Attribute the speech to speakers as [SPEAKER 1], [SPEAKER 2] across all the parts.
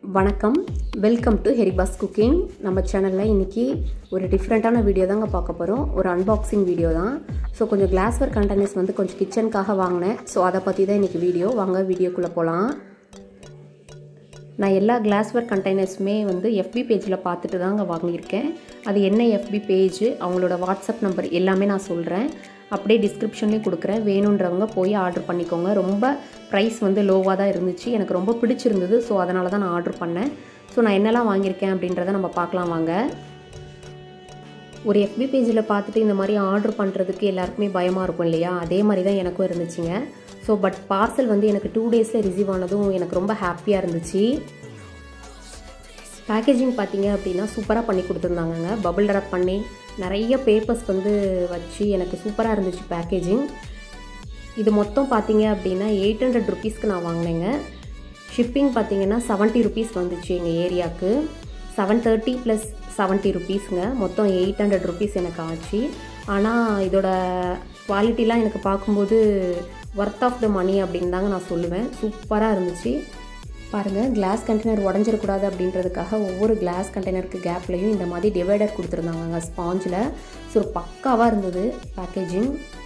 [SPEAKER 1] வணக்கம் welcome to ஹெரிபாஸ் cooking நம்ம சேனலில் இன்றைக்கி ஒரு டிஃப்ரெண்ட்டான வீடியோ தாங்க பார்க்க போகிறோம் ஒரு அன்பாக்சிங் வீடியோ தான் ஸோ கொஞ்சம் கிளாஸ்வேர் கண்டெய்னர்ஸ் வந்து கொஞ்சம் கிச்சனுக்காக வாங்கினேன் ஸோ அதை பற்றி தான் இன்றைக்கி வீடியோ வாங்க வீடியோக்குள்ளே போகலாம் நான் எல்லா கிளாஸ்வேர் கண்டெய்னர்ஸுமே வந்து எஃபி பேஜில் பார்த்துட்டு தாங்க வாங்கியிருக்கேன் அது என்ன எஃபி பேஜ் அவங்களோட வாட்ஸ்அப் நம்பர் எல்லாமே நான் சொல்கிறேன் அப்படியே டிஸ்கிரிப்ஷன்லேயும் கொடுக்குறேன் வேணுன்றவங்க போய் ஆர்டர் பண்ணிக்கோங்க ரொம்ப ப்ரைஸ் வந்து லோவாக தான் இருந்துச்சு எனக்கு ரொம்ப பிடிச்சிருந்தது ஸோ அதனால தான் நான் ஆர்டர் பண்ணேன் ஸோ நான் என்னெல்லாம் வாங்கியிருக்கேன் அப்படின்றத நம்ம பார்க்கலாம் வாங்க ஒரு எஃபி பேஜில் பார்த்துட்டு இந்த மாதிரி ஆர்டர் பண்ணுறதுக்கு எல்லாருக்குமே பயமாக இருக்கும் இல்லையா அதே மாதிரி தான் எனக்கும் இருந்துச்சுங்க ஸோ பட் பார்சல் வந்து எனக்கு டூ டேஸில் ரிசீவ் ஆனதும் எனக்கு ரொம்ப ஹாப்பியாக இருந்துச்சு பேக்கேஜிங் பார்த்தீங்க அப்படின்னா சூப்பராக பண்ணி கொடுத்துருந்தாங்கங்க பபிள் ட்ராப் பண்ணி நிறைய பேப்பர்ஸ் வந்து வச்சு எனக்கு சூப்பராக இருந்துச்சு பேக்கேஜிங் இது மொத்தம் பார்த்தீங்க அப்படின்னா எயிட் ஹண்ட்ரட் ருபீஸ்க்கு நான் வாங்கினேங்க ஷிப்பிங் பார்த்தீங்கன்னா செவன்ட்டி ருபீஸ் வந்துச்சு எங்கள் ஏரியாவுக்கு செவன் தேர்ட்டி ப்ளஸ் செவன்ட்டி ருபீஸுங்க மொத்தம் எயிட் ஹண்ட்ரட் ருபீஸ் எனக்கு ஆச்சு ஆனால் இதோட குவாலிட்டிலாம் எனக்கு பார்க்கும்போது ஒர்த் ஆஃப் த மணி அப்படின்னு தாங்க நான் சொல்லுவேன் சூப்பராக இருந்துச்சு பாருங்கள் கிளாஸ் கண்டெய்னர் உடஞ்சிடக்கூடாது அப்படின்றதுக்காக ஒவ்வொரு கிளாஸ் கண்டெய்னருக்கு கேப்லேயும் இந்த மாதிரி டிவைடர் கொடுத்துருந்தாங்க ஸ்பாஞ்சில் ஸோ பக்காவாக இருந்தது பேக்கேஜிங்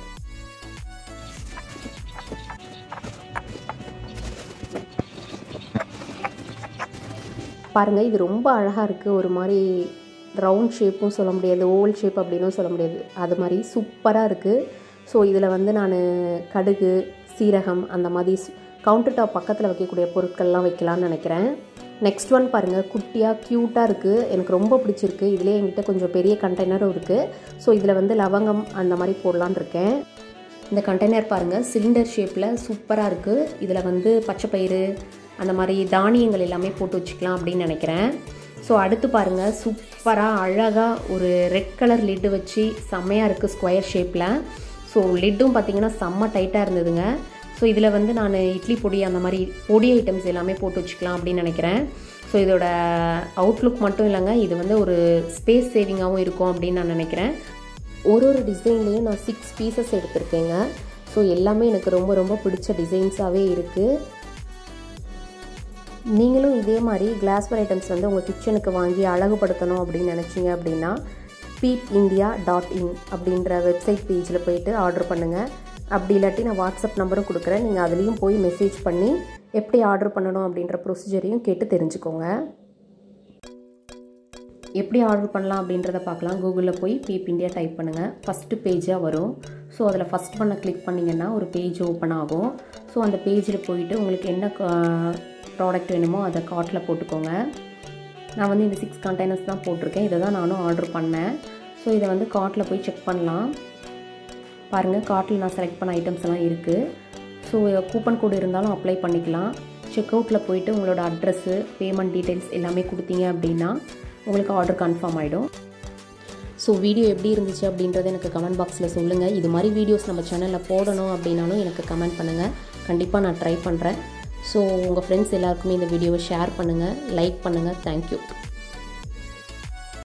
[SPEAKER 1] பாருங்கள் இது ரொம்ப அழகாக இருக்குது ஒரு மாதிரி ரவுண்ட் ஷேப்பும் சொல்ல முடியாது ஓவல் ஷேப் அப்படின்னும் சொல்ல முடியாது அது மாதிரி சூப்பராக இருக்குது ஸோ இதில் வந்து நான் கடுகு சீரகம் அந்த மாதிரி கவுண்டர் டாப் பக்கத்தில் வைக்கக்கூடிய பொருட்கள்லாம் வைக்கலான்னு நினைக்கிறேன் நெக்ஸ்ட் ஒன் பாருங்கள் குட்டியாக க்யூட்டாக இருக்குது எனக்கு ரொம்ப பிடிச்சிருக்கு இதிலே என்கிட்ட கொஞ்சம் பெரிய கண்டெய்னரும் இருக்குது ஸோ இதில் வந்து லவங்கம் அந்த மாதிரி போடலான் இருக்கேன் இந்த கண்டெய்னர் பாருங்கள் சிலிண்டர் ஷேப்பில் சூப்பராக இருக்குது இதில் வந்து பச்சை பயிறு அந்த மாதிரி தானியங்கள் எல்லாமே போட்டு வச்சுக்கலாம் அப்படின்னு நினைக்கிறேன் ஸோ அடுத்து பாருங்கள் சூப்பராக அழகாக ஒரு ரெட் கலர் லிட்டு வச்சு செம்மையாக இருக்குது ஸ்கொயர் ஷேப்பில் ஸோ லிட்டும் பார்த்திங்கன்னா செம்ம டைட்டாக இருந்ததுங்க ஸோ இதில் வந்து நான் இட்லி பொடி அந்த மாதிரி பொடி ஐட்டம்ஸ் எல்லாமே போட்டு வச்சுக்கலாம் அப்படின்னு நினைக்கிறேன் ஸோ இதோட அவுட்லுக் மட்டும் இல்லைங்க இது வந்து ஒரு ஸ்பேஸ் சேவிங்காகவும் இருக்கும் அப்படின்னு நான் நினைக்கிறேன் ஒரு ஒரு டிசைன்லேயும் நான் சிக்ஸ் பீசஸ் எடுத்திருக்கேங்க ஸோ எல்லாமே எனக்கு ரொம்ப ரொம்ப பிடிச்ச டிசைன்ஸாகவே இருக்குது நீங்களும் இதே மாதிரி கிளாஸ்வேர் ஐட்டம்ஸ் வந்து உங்கள் கிச்சனுக்கு வாங்கி அழகுபடுத்தணும் அப்படின்னு நினச்சிங்க அப்படின்னா பீப் இந்தியா டாட் இன் அப்படின்ற வெப்சைட் பேஜில் போயிட்டு ஆர்டர் பண்ணுங்கள் அப்படி இல்லாட்டி நான் வாட்ஸ்அப் நம்பரும் கொடுக்குறேன் நீங்கள் அதுலேயும் போய் மெசேஜ் பண்ணி எப்படி ஆர்டர் பண்ணணும் அப்படின்ற ப்ரொசீஜரையும் கேட்டு தெரிஞ்சுக்கோங்க எப்படி ஆர்டர் பண்ணலாம் அப்படின்றத பார்க்கலாம் கூகுளில் போய் பீப் இந்தியா டைப் பண்ணுங்கள் ஃபஸ்ட்டு பேஜாக வரும் ஸோ அதில் ஃபஸ்ட் பண்ண கிளிக் பண்ணிங்கன்னா ஒரு பேஜ் ஓப்பன் ஆகும் ஸோ அந்த பேஜில் போயிட்டு உங்களுக்கு என்ன ப்ராடக்ட் வேணுமோ அதை கார்ட்டில் போட்டுக்கோங்க நான் வந்து இந்த சிக்ஸ் கண்டெய்னர்ஸ் தான் போட்டிருக்கேன் இதை தான் நானும் ஆர்டர் பண்ணேன் ஸோ இதை வந்து கார்ட்டில் போய் செக் பண்ணலாம் பாருங்கள் கார்ட்டில் நான் செலக்ட் பண்ண ஐட்டம்ஸ் எல்லாம் இருக்குது ஸோ கூப்பன் கோடு இருந்தாலும் அப்ளை பண்ணிக்கலாம் செக் அவுட்டில் போயிட்டு உங்களோட அட்ரஸ்ஸு பேமெண்ட் டீட்டெயில்ஸ் எல்லாமே கொடுத்தீங்க அப்படின்னா உங்களுக்கு ஆர்டர் கன்ஃபார்ம் ஆகிடும் ஸோ வீடியோ எப்படி இருந்துச்சு அப்படின்றத எனக்கு கமெண்ட் பாக்ஸில் சொல்லுங்கள் இது மாதிரி வீடியோஸ் நம்ம சேனலில் போடணும் அப்படின்னாலும் எனக்கு கமெண்ட் பண்ணுங்கள் கண்டிப்பாக நான் ட்ரை பண்ணுறேன் ஸோ உங்கள் ஃப்ரெண்ட்ஸ் எல்லாருக்குமே இந்த வீடியோவை ஷேர் பண்ணுங்கள் லைக் பண்ணுங்கள் தேங்க்யூ